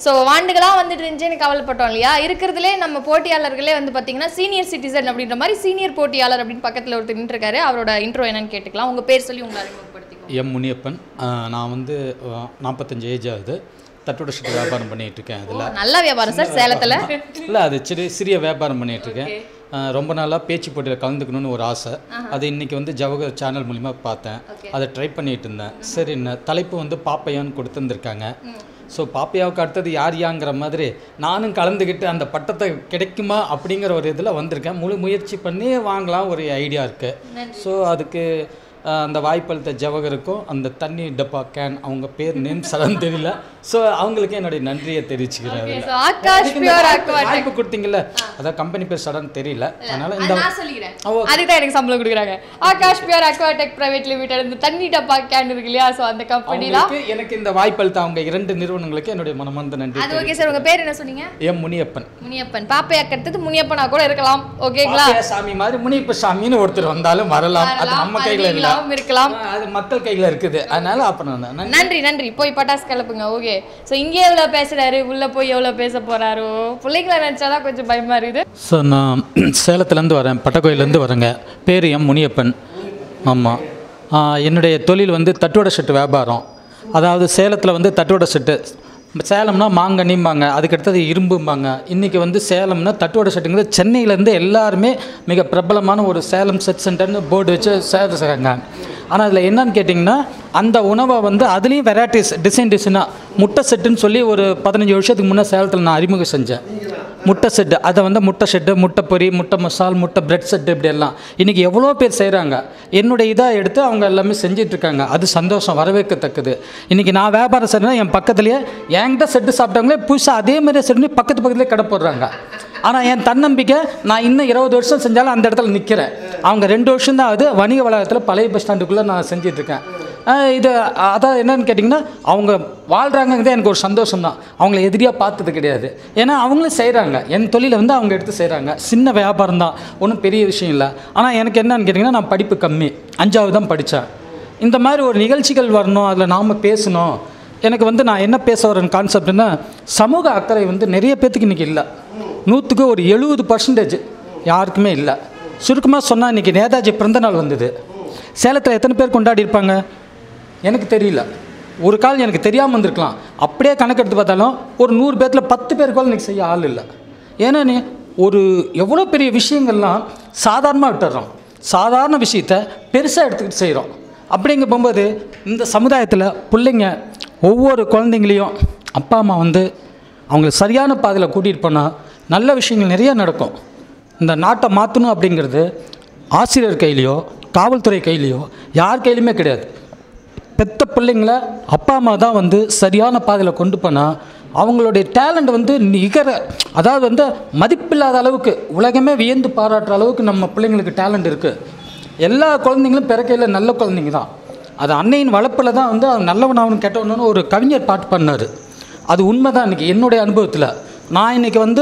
So ஆண்டுகளாக வந்துட்டு இருந்துச்சுன்னு கவலைப்பட்டோம் இல்லையா இருக்கிறதுலே நம்ம போட்டியாளர்களே வந்து பார்த்தீங்கன்னா சீனியர் சிட்டிசன் அப்படின்ற மாதிரி சீனியர் போட்டியாளர் அப்படின்னு பக்கத்தில் ஒருத்தர் நின்றுருக்காரு அவரோட இன்ட்ரோ என்னன்னு கேட்டுக்கலாம் உங்கள் பேர் சொல்லி உங்களை அறிமுகப்படுத்திக்கோ எம் முனியப்பன் ஆஹ் நான் வந்து நாற்பத்தஞ்சு ஏஜ் ஆகுது தட்டோட ஷர்ட் வியாபாரம் பண்ணிட்டு இருக்கேன் அதில் நல்ல வியாபாரம் சார் சேலத்தில் இல்லை அது சிறு சிறிய வியாபாரம் பண்ணிட்டு இருக்கேன் ஆஹ் ரொம்ப நாளாக பேச்சு போட்டியில் கலந்துக்கணும்னு ஒரு ஆசை அது இன்னைக்கு வந்து ஜவஹர் சேனல் மூலிமா பார்த்தேன் அதை ட்ரை பண்ணிட்டு இருந்தேன் சரி என்ன தலைப்பு வந்து பாப்பையான்னு கொடுத்துருந்துருக்காங்க ஸோ பாப்பையாவுக்கு அடுத்தது யார் யாங்கிற மாதிரி நானும் கலந்துக்கிட்டு அந்த பட்டத்தை கிடைக்குமா அப்படிங்கிற ஒரு இதில் வந்திருக்கேன் முழு முயற்சி பண்ணி வாங்கலாம் ஒரு ஐடியா இருக்குது ஸோ அதுக்கு ஆஹ் அந்த வாய்ப்பளித்த ஜவஹருக்கும் அந்த தண்ணி டப்பா கேன் அவங்க பேர் நேம் சடன் தெரியல ஸோ அவங்களுக்கு என்னுடைய நன்றியை தெரிவிச்சுக்கிறேன் அதில். ஸோ ஆகாஷ் பியூர் அக்வாட்டிக் வாய்ப்பு கொடுத்தீங்கல்ல அதான் கம்பெனி பேர் சடன் தெரியல அதனால இந்த நான் சொல்லிக்கிறேன் ஓ. அதுக்கு தான் எனக்கு சம்பளம் கொடுக்குறாங்க Akash pure Aquatech private limited இந்த தண்ணி டப்பா கேன் இருக்கு இல்லையா ஸோ அந்த கம்பெனிலாம் அவங்களுக்கு எனக்கு இந்த வாய்ப்பளித்த அவங்க இரண்டு நிறுவனங்களுக்கு என்னுடைய மனமார்ந்த நன்றி அது ஓகே சார் உங்க பேர் என்ன சொன்னீங்க எம் முனியப்பன் முனியப்பன் பாப்பையாக்கு அடுத்தது முனியப்பனா கூட இருக்கலாம் ஓகேங்களா பாப்பையா சாமி மாதிரி முனியப்ப சாமின்னு ஒருத்தர் வந்தாலும் வரலாம் அது வரலாம், நம்ம அது கையில இல்ல இல்லாம இருக்கலாம் அது மக்கள் கையில இருக்குது அதனால அப்புறம் நான் நன்றி. நன்றி நன்றி போய் பட்டாசு கிளப்புங்க ஓகே ஸோ இங்கே எவ்வளோ பேசுறாரு உள்ள போய் எவ்வளோ பேச போறாரோ பிள்ளைங்களை நினைச்சாதான் கொஞ்சம் பயமா இருக்குது சார் நான் சேலத்துலேருந்து வரேன் பட்டக்கோயிலேருந்து வரேங்க பேர் எம் முனியப்பன் ஆமாம் என்னுடைய தொழில் வந்து தட்டுவடை செட்டு வியாபாரம் அதாவது சேலத்தில் வந்து தட்டுவடை செட்டு சேலம்னா மாங்கனிம்பாங்க அதுக்கடுத்தது இரும்பும்பாங்க இன்றைக்கி வந்து சேலம்னா தட்டுவடை செட்டுங்கிறது சென்னையிலேருந்து எல்லாருமே மிக பிரபலமான ஒரு சேலம் செட் சென்டர்னு போர்டு வச்சு சேர்த்துறாங்க ஆனால் அதில் என்னன்னு கேட்டிங்கன்னா அந்த உணவை வந்து அதுலேயும் வெரைட்டிஸ் டிசைன் டிசைனாக முட்டை செட்டுன்னு சொல்லி ஒரு பதினஞ்சு வருஷத்துக்கு முன்னே சேலத்தில் நான் அறிமுகம் செஞ்சேன் முட்டை செட்டு அதை வந்து முட்டை செட்டு முட்டை பொரி முட்டை மசால் முட்டை பிரெட் செட்டு இப்படி எல்லாம் இன்றைக்கி எவ்வளோ பேர் செய்கிறாங்க என்னுடைய இதாக எடுத்து அவங்க எல்லாமே செஞ்சிட்டு இருக்காங்க அது சந்தோஷம் வரவேற்கத்தக்கது இன்றைக்கி நான் வியாபாரம் செய்கிறேன்னா என் பக்கத்துலேயே என்கிட்ட செட்டு சாப்பிட்டவங்களே புதுசாக அதே மாதிரியே செட்டு பக்கத்து பக்கத்துலேயே கடை போடுறாங்க ஆனால் என் தன்னம்பிக்கை நான் இன்னும் இருபது வருஷம் செஞ்சாலும் அந்த இடத்துல நிற்கிறேன் அவங்க ரெண்டு வருஷம் தான் ஆகுது வணிக வளாகத்தில் பழைய பஸ் ஸ்டாண்டுக்குள்ளே நான் செஞ்சிட்ருக்கேன் ஆஹ் இது அதான் என்னன்னு கேட்டிங்கன்னா அவங்க வாழ்கிறாங்கிறதே எனக்கு ஒரு சந்தோஷம் தான் அவங்கள எதிரியாக பார்த்தது கிடையாது ஏன்னா அவங்களும் செய்கிறாங்க என் தொழிலை வந்து அவங்க எடுத்து செய்கிறாங்க சின்ன வியாபாரம் தான் ஒன்றும் பெரிய விஷயம் இல்லை ஆனால் எனக்கு என்னன்னு கேட்டிங்கன்னா நான் படிப்பு கம்மி அஞ்சாவது தான் படித்தேன் இந்த மாதிரி ஒரு நிகழ்ச்சிகள் வரணும் அதில் நாம் பேசணும் எனக்கு வந்து நான் என்ன பேச வரேன் கான்செப்ட்னா சமூக அக்கறை வந்து நிறைய பேர்த்துக்கு இன்றைக்கி இல்லை நூற்றுக்கு ஒரு எழுபது பர்சன்டேஜ் யாருக்குமே இல்லை சுருக்கமாக சொன்னால் இன்றைக்கி நேதாஜி பிறந்தநாள் வந்தது சேலத்தில் எத்தனை பேர் கொண்டாடி இருப்பாங்க எனக்கு தெரியல ஒரு கால் எனக்கு தெரியாமல் வந்திருக்கலாம் அப்படியே கணக்கெடுத்து பார்த்தாலும் ஒரு நூறு பேர்த்தில் பத்து பேருக்குள்ள இன்றைக்கி செய்ய ஆள் இல்லை ஏன்னா நீ ஒரு எவ்வளோ பெரிய விஷயங்கள்லாம் சாதாரணமாக விட்டுறோம் சாதாரண விஷயத்த பெருசாக எடுத்துக்கிட்டு செய்கிறோம் அப்படிங்க போகும்போது இந்த சமுதாயத்தில் பிள்ளைங்க ஒவ்வொரு குழந்தைங்களையும் அப்பா அம்மா வந்து அவங்கள சரியான பாதையில் கூட்டிகிட்டு போனால் நல்ல விஷயங்கள் நிறைய நடக்கும் இந்த நாட்டை மாற்றணும் அப்படிங்கிறது ஆசிரியர் கையிலையோ காவல்துறை கையிலையோ யார் கையிலையுமே கிடையாது பெத்த பிள்ளைங்கள அப்பா அம்மா தான் வந்து சரியான பாதையில் கொண்டு போனால் அவங்களுடைய டேலண்ட் வந்து நிகர அதாவது வந்து மதிப்பில்லாத அளவுக்கு உலகமே வியந்து பாராட்டுற அளவுக்கு நம்ம பிள்ளைங்களுக்கு டேலண்ட் இருக்குது எல்லா குழந்தைங்களும் பிறக்கையில் நல்ல குழந்தைங்க தான் அது அன்னையின் வளர்ப்பில் தான் வந்து அவன் நல்லவனாகணும் கெட்டவனு ஒரு கவிஞர் பாட்டு பண்ணார் அது உண்மை தான் இன்றைக்கி என்னுடைய அனுபவத்தில் நான் இன்றைக்கி வந்து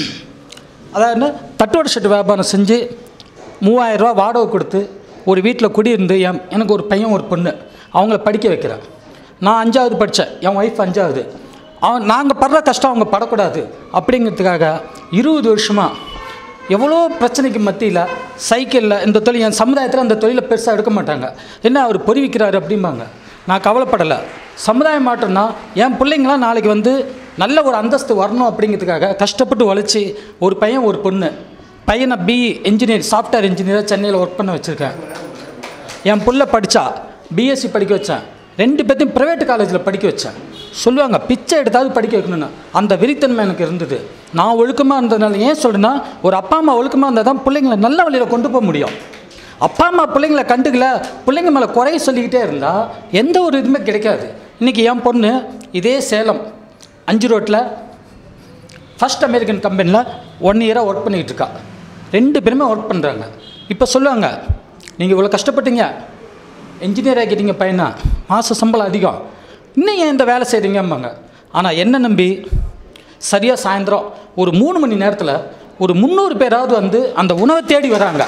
அதாவது என்ன தட்டோட ஷர்ட் வியாபாரம் செஞ்சு மூவாயிரரூவா வாடகை கொடுத்து ஒரு வீட்டில் குடியிருந்து என் எனக்கு ஒரு பையன் ஒரு பொண்ணு அவங்கள படிக்க வைக்கிறேன் நான் அஞ்சாவது படித்தேன் என் ஒய்ஃப் அஞ்சாவது அவன் நாங்கள் படுற கஷ்டம் அவங்க படக்கூடாது அப்படிங்கிறதுக்காக இருபது வருஷமாக எவ்வளோ பிரச்சனைக்கு மத்தியில் சைக்கிளில் இந்த தொழில் என் சமுதாயத்தில் அந்த தொழிலை பெருசாக எடுக்க மாட்டாங்க என்ன அவர் பொறி விற்கிறாரு அப்படிம்பாங்க நான் கவலைப்படலை சமுதாய மாற்றம்னா என் பிள்ளைங்களாம் நாளைக்கு வந்து நல்ல ஒரு அந்தஸ்து வரணும் அப்படிங்கிறதுக்காக கஷ்டப்பட்டு உழைச்சி ஒரு பையன் ஒரு பொண்ணு பையனை பிஇ இன்ஜினியர் சாஃப்ட்வேர் இன்ஜினியராக சென்னையில் ஒர்க் பண்ண வச்சுருக்கேன் என் புள்ள படித்தா பிஎஸ்சி படிக்க வச்சேன் ரெண்டு பேர்த்தையும் ப்ரைவேட் காலேஜில் படிக்க வச்சேன் சொல்லுவாங்க பிச்சை எடுத்தாவது படிக்க வைக்கணும்னு அந்த வெறித்தன்மை எனக்கு இருந்தது நான் ஒழுக்கமாக இருந்ததுனால ஏன் சொல்கிறேன்னா ஒரு அப்பா அம்மா ஒழுக்கமாக இருந்தால் தான் பிள்ளைங்களை நல்ல வழியில் கொண்டு போக முடியும் அப்பா அம்மா பிள்ளைங்களை கண்டுக்கல பிள்ளைங்க மேலே குறைய சொல்லிக்கிட்டே இருந்தால் எந்த ஒரு இதுவுமே கிடைக்காது இன்றைக்கி என் பொண்ணு இதே சேலம் அஞ்சு ரோட்டில் ஃபர்ஸ்ட் அமெரிக்கன் கம்பெனியில் ஒன் இயராக ஒர்க் பண்ணிக்கிட்டு இருக்கா ரெண்டு பேருமே ஒர்க் பண்ணுறாங்க இப்போ சொல்லுவாங்க நீங்கள் இவ்வளோ கஷ்டப்பட்டீங்க இன்ஜினியர் ஆக்கிட்டீங்க பையனா மாத சம்பளம் அதிகம் இன்னும் ஏன் இந்த வேலை செய்கிறீங்கம்பாங்க ஆனால் என்ன நம்பி சரியாக சாயந்தரம் ஒரு மூணு மணி நேரத்தில் ஒரு முந்நூறு பேராவது வந்து அந்த உணவை தேடி வராங்க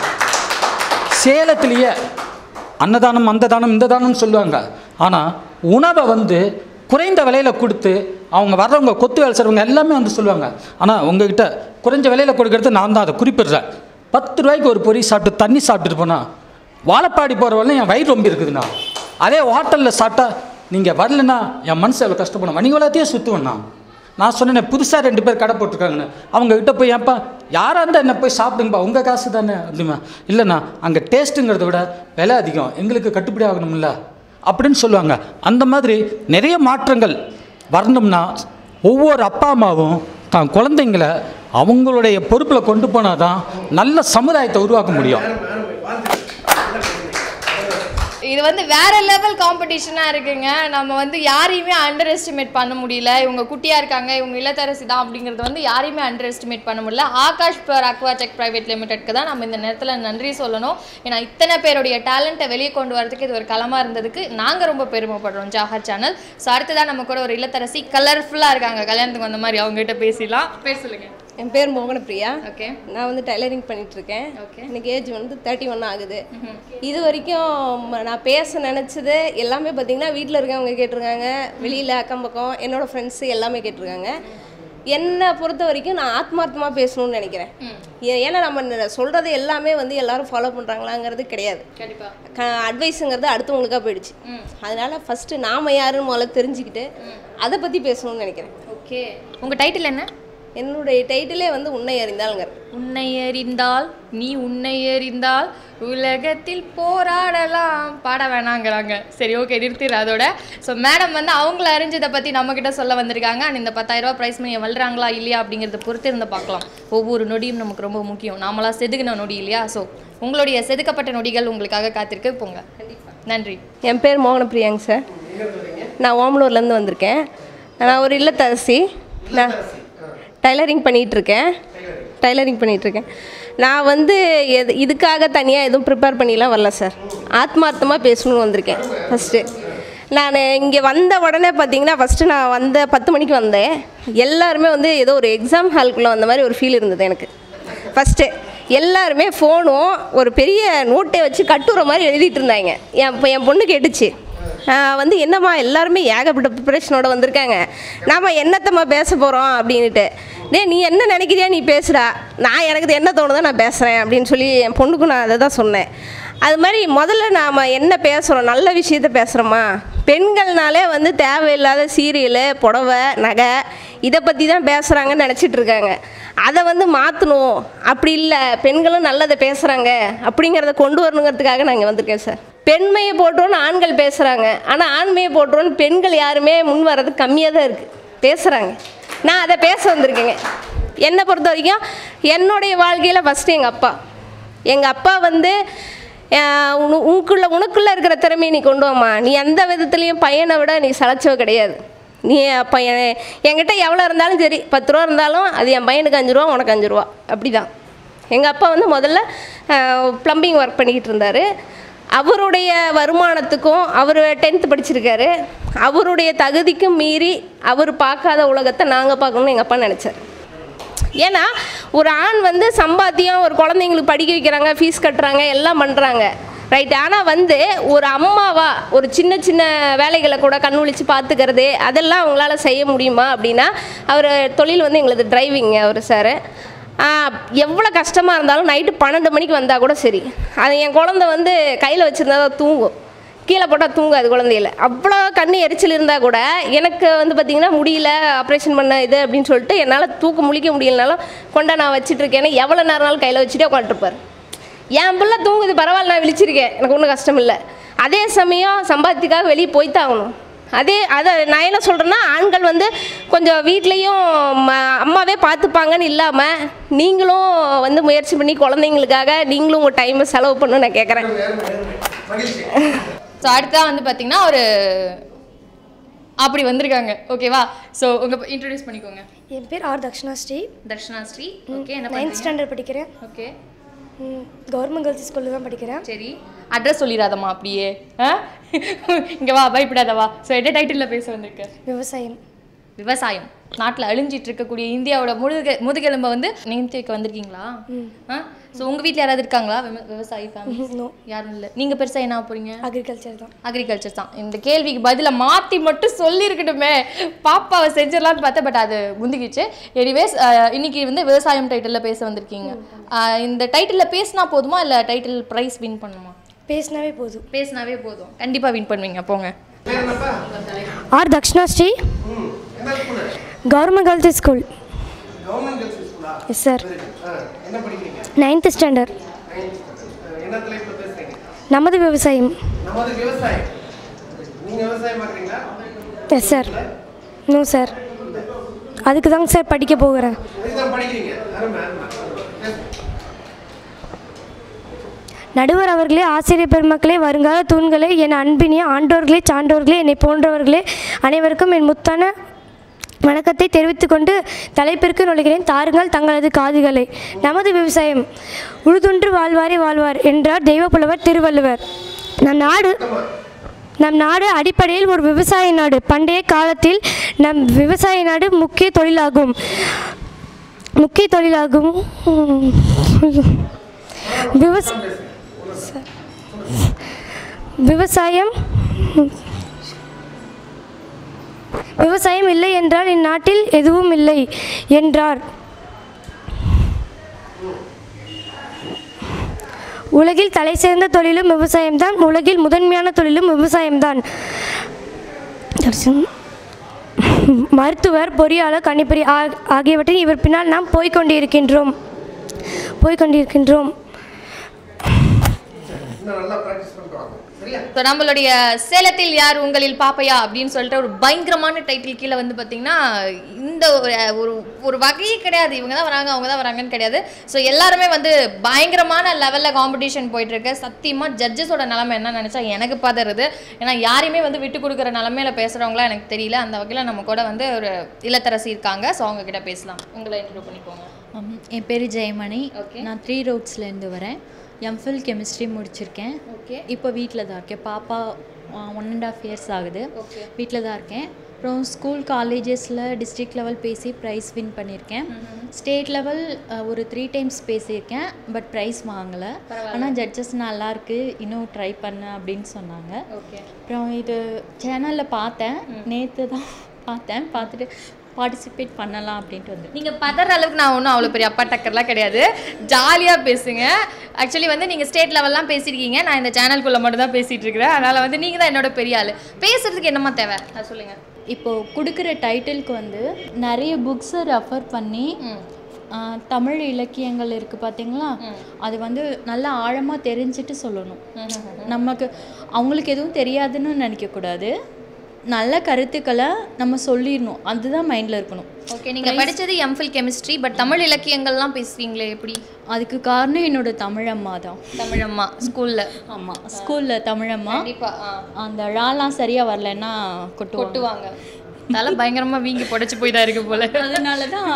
சேலத்திலேயே அன்னதானம் அந்த தானம் இந்த தானம்னு சொல்லுவாங்க ஆனால் உணவை வந்து குறைந்த விலையில் கொடுத்து அவங்க வர்றவங்க கொத்து வேலை செய்கிறவங்க எல்லாமே வந்து சொல்லுவாங்க ஆனால் உங்ககிட்ட குறைஞ்ச விலையில் கொடுக்கறது நான் தான் அதை குறிப்பிடுறேன் பத்து ரூபாய்க்கு ஒரு பொரி சாப்பிட்டு தண்ணி சாப்பிட்டுட்டு போனால் வாழப்பாடி போகிற வரல என் வயிறு ரொம்ப இருக்குதுண்ணா அதே ஹோட்டலில் சாப்பிட்டா நீங்கள் வரலன்னா என் மனசு எவ்வளோ கஷ்டப்படும் மணி வளத்தையே சுற்றுவேண்ணா நான் சொன்னேன் புதுசாக ரெண்டு பேர் கடை போட்டிருக்காங்கன்னு அவங்க கிட்ட போய் ஏன்ப்பா யாராக இருந்தால் என்ன போய் சாப்பிடுங்கப்பா உங்கள் காசு தானே அப்படிமா இல்லைண்ணா அங்கே டேஸ்ட்டுங்கிறத விட விலை அதிகம் எங்களுக்கு கட்டுப்படி ஆகணும்ல அப்படின்னு சொல்லுவாங்க அந்த மாதிரி நிறைய மாற்றங்கள் வரணும்னா ஒவ்வொரு அப்பா அம்மாவும் தான் குழந்தைங்கள அவங்களுடைய பொறுப்பில் கொண்டு போனால் தான் நல்ல சமுதாயத்தை உருவாக்க முடியும் இது வந்து வேற லெவல் காம்படிஷனாக இருக்குங்க நம்ம வந்து யாரையுமே அண்டர் எஸ்டிமேட் பண்ண முடியல இவங்க குட்டியாக இருக்காங்க இவங்க இல்லத்தரசி தான் அப்படிங்கிறது வந்து யாரையுமே அண்டர் எஸ்டிமேட் பண்ண முடியல ஆகாஷ் பர் அக்வாடெக் பிரைவேட் லிமிடெட்க்கு தான் நம்ம இந்த நேரத்தில் நன்றி சொல்லணும் ஏன்னா இத்தனை பேருடைய டேலண்ட்டை வெளியே கொண்டு வரதுக்கு இது ஒரு களமாக இருந்ததுக்கு நாங்கள் ரொம்ப பெருமைப்படுறோம் ஜாகர் சேனல் ஸோ அடுத்ததான் நம்ம கூட ஒரு இல்லத்தரசி கலர்ஃபுல்லாக இருக்காங்க கல்யாணத்துக்கு வந்த மாதிரி அவங்ககிட்ட பேசிடலாம் பேர் சொல்லுங்க என் பேர் மோகனப்பிரியா ஓகே நான் வந்து டைலரிங் பண்ணிட்டு இருக்கேன் Okay. எனக்கு ஏஜ் வந்து தேர்ட்டி ஒன் ஆகுது இது வரைக்கும் ம- நான் பேச நினச்சது எல்லாமே பார்த்தீங்கன்னா வீட்டில் இருக்கவங்க கேட்டிருக்காங்க வெளியில் அக்கம் பக்கம் என்னோட ஃப்ரெண்ட்ஸு எல்லாமே கேட்டிருக்காங்க என்னை பொறுத்த வரைக்கும் நான் ஆத்மார்த்தமாக பேசணும்னு நினைக்கிறேன் ஏ- ஏன்னா நம்ம ந- சொல்றது எல்லாமே வந்து எல்லாரும் ஃபாலோ பண்ணுறாங்களாங்கிறது கிடையாது கண்டிப்பாக க அட்வைஸுங்கிறது அடுத்தவங்களுக்காக போயிடுச்சு அதனால ஃபஸ்ட்டு நாம யாருன்னு முதல்ல தெரிஞ்சுக்கிட்டு அதை பற்றி பேசணும்னு நினைக்கிறேன் ஓகே உங்கள் டைட்டில் என்ன என்னுடைய டைட்டிலே வந்து உன்னை அறிந்தாளுங்க உன்னை அறிந்தால் நீ உன்னை அறிந்தால் உலகத்தில் போராடலாம் பாட வேணாங்கிறாங்க சரி ஓகே நிறுத்திடு அதோட ஸோ மேடம் வந்து அவங்கள அறிஞ்சதை பற்றி நம்மக்கிட்ட சொல்ல வந்திருக்காங்க அண்ட் இந்த பத்தாயிரம் ரூபாய் ப்ரைஸ் மணியை வல்றாங்களா இல்லையா அப்படிங்கிறத பொறுத்து இருந்து பார்க்கலாம் ஒவ்வொரு நொடியும் நமக்கு ரொம்ப முக்கியம் நாமளா செதுக்கின நொடி இல்லையா ஸோ உங்களுடைய செதுக்கப்பட்ட நொடிகள் உங்களுக்காக காத்திருக்கு போங்க நன்றி என் பேர் மோகனப்பிரியாங்க சார் நான் ஓமலூர்லேருந்து வந்திருக்கேன் நான் ஒரு இல்லத்தரசி நான் டைலரிங் பண்ணிகிட்ருக்கேன் டைலரிங் பண்ணிகிட்ருக்கேன் நான் வந்து எது இதுக்காக தனியாக எதுவும் ப்ரிப்பேர் பண்ணிலாம் வரல சார் ஆத்மார்த்தமாக பேசணும்னு வந்திருக்கேன் ஃபஸ்ட்டு நான் இங்கே வந்த உடனே பார்த்தீங்கன்னா ஃபஸ்ட்டு நான் வந்த பத்து மணிக்கு வந்தேன் எல்லாருமே வந்து ஏதோ ஒரு எக்ஸாம் ஹாலுக்குள்ளே வந்த மாதிரி ஒரு ஃபீல் இருந்தது எனக்கு ஃபஸ்ட்டு எல்லாருமே ஃபோனும் ஒரு பெரிய நோட்டை வச்சு கட்டுரை மாதிரி எழுதிட்டு இருந்தாங்க என் இப்போ என் பொண்ணு கேட்டுச்சு ஆஹ் வந்து என்னம்மா எல்லாருமே ஏகப்பட்ட ப்ரிப்பரேஷனோட வந்திருக்காங்க நாம என்னத்தம்மா பேச போகிறோம் அப்படின்ட்டு டேய் நீ என்ன நினைக்கிறியா நீ பேசுடா நான் எனக்கு இது என்ன தோணுதோ நான் பேசுகிறேன் அப்படின்னு சொல்லி என் பொண்ணுக்கும் நான் அதை தான் சொன்னேன் அது மாதிரி முதல்ல நாம் என்ன பேசுகிறோம் நல்ல விஷயத்த பேசுகிறோமா பெண்கள்னாலே வந்து தேவையில்லாத சீரியலு புடவை நகை இதை பற்றி தான் பேசுகிறாங்கன்னு நினச்சிட்டு இருக்காங்க அதை வந்து மாற்றணும் அப்படி இல்லை பெண்களும் நல்லதை பேசுகிறாங்க அப்படிங்கிறத கொண்டு வரணுங்கிறதுக்காக நான் இங்கே வந்திருக்கேன் சார் பெண்மையை போட்டோன்னு ஆண்கள் பேசுகிறாங்க ஆனால் ஆண்மையை போட்டோன்னு பெண்கள் யாருமே முன் வர்றது கம்மியாக தான் இருக்குது பேசுகிறாங்க நான் அதை பேச வந்திருக்கேங்க என்னை பொறுத்த வரைக்கும் என்னுடைய வாழ்க்கையில் ஃபஸ்ட்டு எங்கள் அப்பா எங்கள் அப்பா வந்து அஹ், உனு- உனக்குள்ள உனக்குள்ளே இருக்கிற திறமையை நீ கொண்டு வாம்மா நீ எந்த விதத்துலேயும் பையனை விட நீ சளைச்சவ கிடையாது நீ அப்போ என் என்கிட்ட எவ்வளோ இருந்தாலும் சரி பத்து ரூபா இருந்தாலும் அது என் பையனுக்கு அஞ்சு ரூபா உனக்கு அஞ்சு ரூபா அப்படி தான் எங்கள் அப்பா வந்து முதல்ல ப்ளம்பிங் ஒர்க் பண்ணிக்கிட்டு இருந்தார் அவருடைய வருமானத்துக்கும் அவர் டென்த்து படிச்சிருக்காரு அவருடைய தகுதிக்கும் மீறி அவர் பார்க்காத உலகத்தை நாங்கள் பார்க்கணும்னு எங்கள் அப்பா நினச்சார் ஏன்னா ஒரு ஆண் வந்து சம்பாத்தியம் ஒரு குழந்தைங்களுக்கு படிக்க வைக்கிறாங்க ஃபீஸ் கட்டுறாங்க எல்லாம் பண்ணுறாங்க ரைட் ஆனால் வந்து ஒரு அம்மாவா ஒரு சின்ன சின்ன வேலைகளை கூட கண் விழிச்சு பார்த்துக்கிறது அதெல்லாம் அவங்களால செய்ய முடியுமா அப்படின்னா அவர் தொழில் வந்து எங்களது டிரைவிங் அவர் சார் எவ்வளோ கஷ்டமாக இருந்தாலும் நைட்டு பன்னெண்டு மணிக்கு வந்தால் கூட சரி அது என் குழந்தை வந்து கையில் வச்சுருந்தா தான் தூங்கும் கீழே போட்டால் தூங்காது குழந்தையில அவ்வளோ கண்ணு எரிச்சல் இருந்தால் கூட எனக்கு வந்து பார்த்திங்கன்னா முடியல ஆப்ரேஷன் பண்ண இது அப்படின்னு சொல்லிட்டு என்னால் தூக்க முழிக்க முடியலனாலும் கொண்டா நான் வச்சிட்டு இருக்கேன்னு எவ்வளோ நேரம்னாலும் கையில் வச்சுட்டே உட்காந்துருப்பார் என் பிள்ளை தூங்குது பரவாயில்ல நான் விழிச்சிருக்கேன் எனக்கு ஒன்றும் கஷ்டம் இல்லை அதே சமயம் சம்பாத்தியத்துக்காக வெளியே போய் தான் ஆகணும் அதே அதை நான் என்ன சொல்கிறேன்னா ஆண்கள் வந்து கொஞ்சம் வீட்லேயும் ம- அம்மாவே பார்த்துப்பாங்கன்னு இல்லாமல் நீங்களும் வந்து முயற்சி பண்ணி குழந்தைங்களுக்காக நீங்களும் உங்கள் டைமை செலவு பண்ணணும்னு நான் கேட்குறேன் ஸோ அடுத்ததான் வந்து பார்த்தீங்கன்னா ஒரு அப்படி வந்திருக்காங்க ஓகேவா ஸோ உங்கள் இன்ட்ரடியூஸ் பண்ணிக்கோங்க என் பேர் ஆர் தக்ஷணா ஸ்ரீ தர்ஷனா ஸ்ரீ ஓகே என்ன நைன்த் பண்ணுறீங்க ஸ்டாண்டர்ட் படிக்கிறேன் ஓகே கவர்மெண்ட் கேர்ள்ஸ் ஸ்கூலில் தான் படிக்கிறேன் சரி அட்ரஸ் சொல்லிடாதம்மா அப்படியே ஆ இங்கே வா பயப்படாத வா ஸோ என்ன டைட்டிலில் பேச வந்திருக்க விவசாயம் விவசாயம் நாட்டில் அழிஞ்சிட்டு இருக்கக்கூடிய இந்தியாவோட முதுக முதுகெலும்பை வந்து நிமித்தி வைக்க வந்திருக்கீங்களா ஆ ஸோ உங்கள் வீட்டில் யாராவது இருக்காங்களா விவ- விவசாயி ஃபேமிலி நோ யாரும் இல்லை நீங்கள் பெருசாக என்ன ஆகப் போறீங்க அக்ரிகல்ச்சர் தான் அக்ரிகல்ச்சர் தான் இந்த கேள்விக்கு பதிலை மாற்றி மட்டும் சொல்லியிருக்கட்டுமே பாப்பாவை செஞ்சிடலான்னு பார்த்தேன் பட் அது முந்திக்கிச்சு எனிவேஸ் இன்னைக்கு வந்து விவசாயம் டைட்டிலில் பேச வந்திருக்கீங்க அஹ், இந்த டைட்டிலில் பேசினா போதுமா இல்லை டைட்டில் ப்ரைஸ் வின் பண்ணுமா பேசினாவே போதும் பேசினாவே போதும் கண்டிப்பாக வின் பண்ணுவீங்க போங்க R Dakshana Sri government girls school government girls ஸ்கூலா எஸ் சார் என்ன படிக்கிறீங்க நைன்த் ஸ்டாண்டர்ட் என்ன தலைப்பில் பேசுறீங்க நமது விவசாயம் நமது விவசாயம் நீங்க விவசாயம் பார்க்குறீங்களா எஸ் சார் நோ சார் அதுக்கு தாங்க சார் படிக்க போகிறேன் இதுதான் படிக்கிறீங்க அருமை அருமை பேசுங்க. நடுவர் அவர்களே ஆசிரியர் பெருமக்களே வருங்கால தூண்களே என் அன்பினிய ஆண்டோர்களே சான்றோர்களே என்னை போன்றவர்களே அனைவருக்கும் என் முத்தான வணக்கத்தை தெரிவித்துக்கொண்டு தலைப்பிற்கு நுழைகிறேன் தாருங்கள் தங்களது காதுகளை நமது விவசாயம் உழுதுன்று வாழ்வாரே வாழ்வார் என்றார் தெய்வப்புலவர் திருவள்ளுவர் நம் நாடு நம் நாடு அடிப்படையில் ஒரு விவசாய நாடு பண்டைய காலத்தில் நம் விவசாய நாடு முக்கிய தொழிலாகும் முக்கிய தொழிலாகும் விவச விவசாயம் விவசாயம் இல்லை என்றால் இந்நாட்டில் எதுவும் இல்லை என்றார் உலகில் தலை சிறந்த தொழிலும் விவசாயம்தான் உலகில் முதன்மையான தொழிலும் விவசாயம்தான் மருத்துவர் பொறியாளர் கணிப்பொறி ஆ- ஆகியவற்றின் இவர் பின்னால் நாம் போய்க்கொண்டிருக்கின்றோம் போய்க்கொண்டிருக்கின்றோம் இன்னும் நல்லா ப்ராக்டிஸ் பண்ணிட்டு வாங்க சரியா ஸோ நம்மளுடைய சேலத்தில் யார் உங்களில் பாப்பையா அப்படின்னு சொல்லிட்டு ஒரு பயங்கரமான டைட்டில் கீழே வந்து பார்த்தீங்கன்னா இந்த ஒரு ஒரு ஒரு வகையே கிடையாது இவங்க தான் வராங்க அவங்க தான் வராங்கன்னு கிடையாது ஸோ எல்லாருமே வந்து பயங்கரமான லெவலில் காம்படிஷன் போயிட்டு இருக்கு சத்தியமாக ஜட்ஜஸோட நிலைமை என்ன நினச்சா எனக்கு பதறுது ஏன்னா யாரையுமே வந்து விட்டு கொடுக்குற நிலமையில பேசுகிறவங்களா எனக்கு தெரியல அந்த வகையில் நம்ம கூட வந்து ஒரு இல்லத்தரசி இருக்காங்க ஸோ அவங்க கிட்ட பேசலாம் உங்களை இன்ட்ரோ பண்ணிக்கோங்க ஆம், என் பேர் ஜெயமணி Okay. நான் த்ரீ ரோட்ஸ்லேருந்து வரேன் எம்ஃபில் கெமிஸ்ட்ரி முடிச்சிருக்கேன் ஓகே இப்போ வீட்டில் தான் இருக்கேன் பாப்பா ஒன் அண்ட் ஆஃப் இயர்ஸ் ஆகுது Okay. வீட்டில் தான் இருக்கேன் அப்புறம் ஸ்கூல் காலேஜஸில் டிஸ்ட்ரிக்ட் லெவல் பேசி ப்ரைஸ் வின் பண்ணியிருக்கேன் ஸ்டேட் லெவல் ஒரு த்ரீ டைம்ஸ் பேசியிருக்கேன் பட் ப்ரைஸ் வாங்கலை ஆனால் ஜட்ஜஸ் நல்லா இருக்கு இன்னும் ட்ரை பண்ண அப்படின்னு சொன்னாங்க ஓகே அப்புறம் இது சேனலில் பார்த்தேன் நேற்று தான் பார்த்தேன் பார்த்துட்டு பார்ட்டிசிபேட் பண்ணலாம் அப்படின்ட்டு வந்து நீங்க பதற அளவுக்கு நான் ஒன்றும் அவ்வளோ பெரிய அப்பா டக்கர்லாம் கிடையாது ஜாலியாக பேசுங்க ஆக்சுவலி வந்து நீங்கள் ஸ்டேட் லெவல்லாம் பேசியிருக்கீங்க நான் இந்த சேனல்குள்ளே மட்டும் தான் பேசிகிட்டு இருக்கிறேன் அதனால் வந்து நீங்கள் தான் என்னோட பெரிய ஆள் பேசுறதுக்கு என்னமா தேவை அது சொல்லுங்கள் இப்போது கொடுக்குற டைட்டிலுக்கு வந்து நிறைய புக்ஸை ரெஃபர் பண்ணி ஆ, தமிழ் இலக்கியங்கள் இருக்குது பார்த்தீங்களா அது வந்து நல்லா ஆழமாக தெரிஞ்சுட்டு சொல்லணும் நமக்கு அவங்களுக்கு எதுவும் தெரியாதுன்னு நினைக்கக்கூடாது நல்ல கருத்துக்களை நம்ம சொல்லிடணும் அதுதான் மைண்டில் இருக்கணும் ஓகே நீங்கள் படிச்சது எம்ஃபில் கெமிஸ்ட்ரி பட் தமிழ் இலக்கியங்கள்லாம் பேசுவீங்களே எப்படி அதுக்கு காரணம் என்னோட தமிழம்மா தான் தமிழம்மா ஸ்கூலில் ஆமாம் ஸ்கூலில் தமிழம்மா கண்டிப்பாக அந்த ழாலாம் சரியாக வரலன்னா கொட்டுவாங்க கொட்டுவாங்க தலை பயங்கரமா வீங்கி புடைச்சு போய் தான் இருக்கு போல அதனால தான்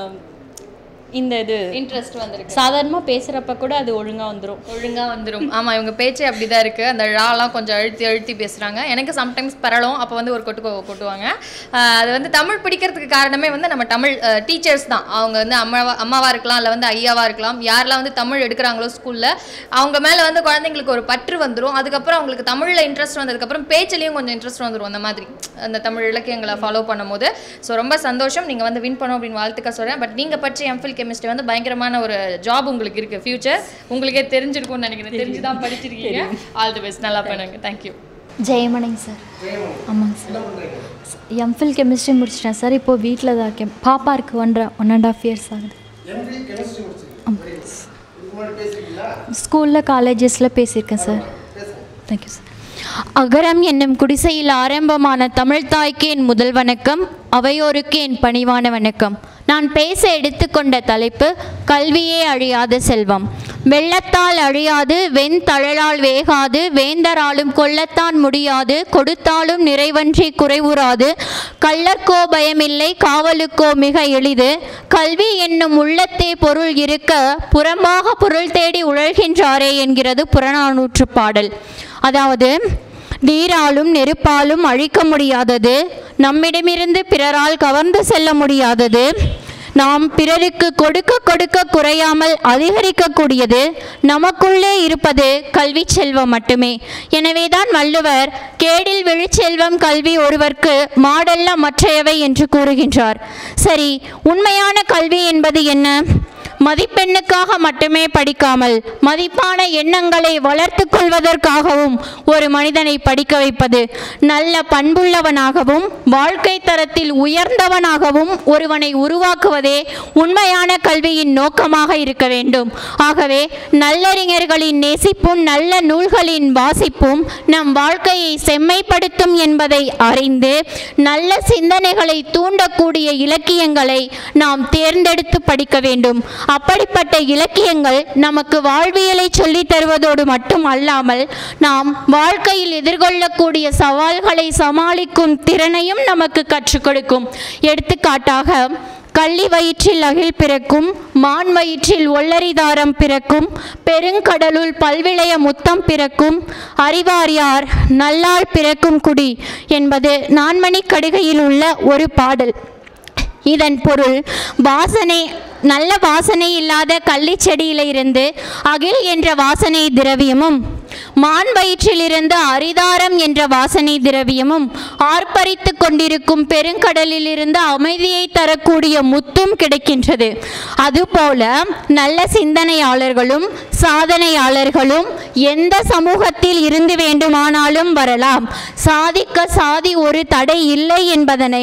இந்த இது இன்ட்ரெஸ்ட் வந்திருக்கு சாதாரணமாக பேசுகிறப்ப கூட அது ஒழுங்காக வந்துடும் ஒழுங்கா வந்துரும் ஆமா இவங்க பேச்சே அப்படிதான் இருக்கு அந்த ழாலாம் கொஞ்சம் அழுத்தி அழுத்தி பேசுறாங்க எனக்கு சம்டைம்ஸ் பரலும் அப்போ வந்து ஒரு கொட்டு கொ- கொட்டுவாங்க ஆஹ் அது வந்து தமிழ் பிடிக்கிறதுக்கு காரணமே வந்து நம்ம தமிழ் டீச்சர்ஸ் தான் அவங்க வந்து அம்மாவா அம்மாவா இருக்கலாம் இல்லை வந்து ஐயாவா இருக்கலாம் யாரெல்லாம் வந்து தமிழ் எடுக்கிறாங்களோ ஸ்கூல்ல அவங்க மேல வந்து குழந்தைங்களுக்கு ஒரு பற்று வந்துரும் அதுக்கப்புறம் அவங்களுக்கு தமிழ்ல இன்ட்ரெஸ்ட் வந்ததுக்கப்புறம் பேச்சிலையும் கொஞ்சம் இன்ட்ரெஸ்ட் வந்துரும் அந்த மாதிரி அந்த தமிழ் இலக்கியங்களை ஃபாலோ பண்ணும்போது ஸோ ரொம்ப சந்தோஷம் நீங்க வந்து வின் பண்ணும் அப்படின்னு வாழ்த்துக்க சொல்றேன் பட் நீங்க படிச்ச எம்ஃபில் கெமிஸ்ட்ரி வந்து பயங்கரமான ஒரு ஜாப் உங்களுக்கு இருக்கு ஃபியூச்சர் உங்களுக்கே தெரிஞ்சிருக்கும்னு நினைக்கிறேன் தெரிஞ்சு தான் படிச்சிருக்கீங்க ஆல் தி பெஸ்ட் நல்லா பண்ணுங்க தேங்க்யூ ஜெயமணிங்க சார் ஆமாங்க சார் எம்ஃபில் கெமிஸ்ட்ரி முடிச்சிட்டேன் சார் இப்போது வீட்டில் தான் இருக்கேன் பாப்பா இருக்கு ஒன்றரை ஒன் அண்ட் ஆஃப் இயர்ஸ் ஆகுது எம்டி கெமிஸ்ட்ரி முடிச்சிருக்கீங்க இதுக்கு முன்னாடி பேசிருக்கீங்களா ஸ்கூலில் காலேஜஸில் பேசியிருக்கேன் சார் தேங்க்யூ சார் அகரம் என்னும் குடிசையில் ஆரம்பமான தமிழ்த்தாய்க்கு என் முதல் வணக்கம் அவையோருக்கு என் பணிவான வணக்கம் நான் பேச எடுத்துக்கொண்ட தலைப்பு கல்வியே அழியாத செல்வம் வெள்ளத்தால் அழியாது வெண்தழலால் வேகாது வேந்தராலும் கொல்லத்தான் முடியாது கொடுத்தாலும் நிறைவன்றி குறைவுறாது கள்ளர்க்கோ பயமில்லை காவலுக்கோ மிக எளிது கல்வி என்னும் உள்ளத்தே பொருள் இருக்க புறம்பாக பொருள் தேடி உழல்கின்றாரே என்கிறது புறநானூற்று பாடல் அதாவது நீராலும் நெருப்பாலும் அழிக்க முடியாதது நம்மிடமிருந்து பிறரால் கவர்ந்து செல்ல முடியாதது நாம் பிறருக்கு கொடுக்க கொடுக்க குறையாமல் அதிகரிக்கக்கூடியது நமக்குள்ளே இருப்பது கல்வி செல்வம் மட்டுமே எனவேதான் வள்ளுவர் கேடில் விழுச்செல்வம் கல்வி ஒருவர்க்கு மாடல்ல மற்றையவை என்று கூறுகின்றார் சரி உண்மையான கல்வி என்பது என்ன மதிப்பெண்ணுக்காக மட்டுமே படிக்காமல் மதிப்பான எண்ணங்களை வளர்த்து கொள்வதற்காகவும் ஒரு மனிதனை படிக்க வைப்பது நல்ல பண்புள்ளவனாகவும் வாழ்க்கை தரத்தில் உயர்ந்தவனாகவும் ஒருவனை உருவாக்குவதே உண்மையான கல்வியின் நோக்கமாக இருக்க வேண்டும் ஆகவே நல்லறிஞர்களின் நேசிப்பும் நல்ல நூல்களின் வாசிப்பும் நம் வாழ்க்கையை செம்மைப்படுத்தும் என்பதை அறிந்து நல்ல சிந்தனைகளை தூண்டக்கூடிய இலக்கியங்களை நாம் தேர்ந்தெடுத்து படிக்க வேண்டும் அப்படிப்பட்ட இலக்கியங்கள் நமக்கு வாழ்வியலை சொல்லித் தருவதோடு மட்டும் அல்லாமல் நாம் வாழ்க்கையில் எதிர்கொள்ளக்கூடிய சவால்களை சமாளிக்கும் திறனையும் நமக்கு கற்றுக் கொடுக்கும் எடுத்துக்காட்டாக கள்ளி வயிற்றில் அகில் பிறக்கும் மான் வயிற்றில் ஒள்ளரிதாரம் பிறக்கும் பெருங்கடலுள் பல்விளைய முத்தம் பிறக்கும் அறிவார் யார் நல்லாள் பிறக்கும் குடி என்பது நான்மணி கடிகையில் உள்ள ஒரு பாடல் இதன் பொருள் வாசனை நல்ல வாசனை இல்லாத கள்ளி செடியிலிருந்து அகில் என்ற வாசனை திரவியமும் மான் வயிற்றிலிருந்து அரிதாரம் என்ற வாசனை திரவியமும் ஆர்ப்பரித்து கொண்டிருக்கும் பெருங்கடலிலிருந்து அமைதியை தரக்கூடிய முத்தும் கிடைக்கின்றது அதுபோல நல்ல சிந்தனையாளர்களும் சாதனையாளர்களும் எந்த சமூகத்தில் இருந்து வேண்டுமானாலும் வரலாம் சாதிக்க சாதி ஒரு தடை இல்லை என்பதனை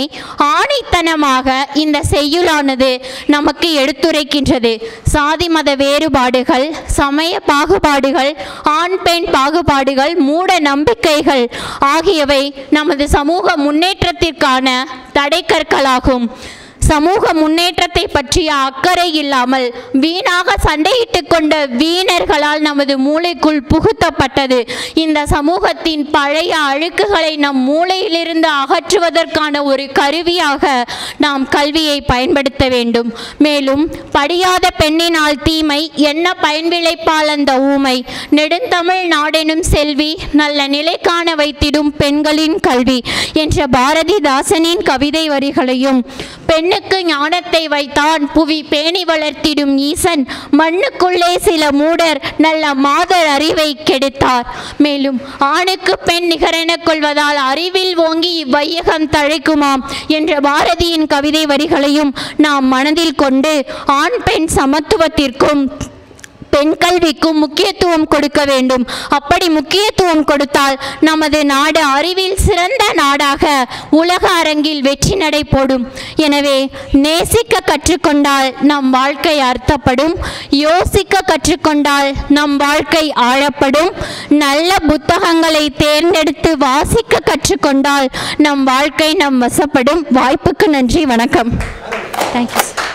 ஆணித்தனமாக இந்த செய்யுளானது நமக்கு எடுத்துரைக்கின்றது சாதி மத வேறுபாடுகள் சமய பாகுபாடுகள் ஆண் பெண் பாகுபாடுகள் மூட நம்பிக்கைகள் ஆகியவை நமது சமூக முன்னேற்றத்திற்கான தடைக்கற்களாகும் சமூக முன்னேற்றத்தை பற்றிய அக்கறை இல்லாமல் வீணாக சண்டையிட்டு கொண்ட வீணர்களால் நமது மூளைக்குள் புகுத்தப்பட்டது இந்த சமூகத்தின் பழைய அழுக்குகளை நம் மூளையிலிருந்து அகற்றுவதற்கான ஒரு கருவியாக நாம் கல்வியை பயன்படுத்த வேண்டும் மேலும் படியாத பெண்ணினால் தீமை என்ன பயன்விளைப்பால் அந்த ஊமை நெடுந்தமிழ் நாடெனும் செல்வி நல்ல நிலை காண வைத்திடும் பெண்களின் கல்வி என்ற பாரதிதாசனின் கவிதை வரிகளையும் பெண்ணுக்கு ஞானத்தை வைத்தான் புவி பேணி வளர்த்திடும் ஈசன் மண்ணுக்குள்ளே சில மூடர் நல்ல மாதர் அறிவை கெடுத்தார் மேலும் ஆணுக்கு பெண் நிகரென கொள்வதால் அறிவில் ஓங்கி இவ்வையகம் தழைக்குமாம் என்ற பாரதியின் கவிதை வரிகளையும் நாம் மனதில் கொண்டு ஆண் பெண் சமத்துவத்திற்கும் பெண் கல்விக்கும் முக்கியத்துவம் கொடுக்க வேண்டும் அப்படி முக்கியத்துவம் கொடுத்தால் நமது நாடு அறிவில் சிறந்த நாடாக உலக அரங்கில் வெற்றி நடை போடும் எனவே நேசிக்க கற்றுக்கொண்டால் நம் வாழ்க்கை அர்த்தப்படும் யோசிக்க கற்றுக்கொண்டால் நம் வாழ்க்கை ஆழப்படும் நல்ல புத்தகங்களை தேர்ந்தெடுத்து வாசிக்க கற்றுக்கொண்டால் நம் வாழ்க்கை நம் வசப்படும் வாய்ப்புக்கு நன்றி வணக்கம் தேங்க்யூ சார்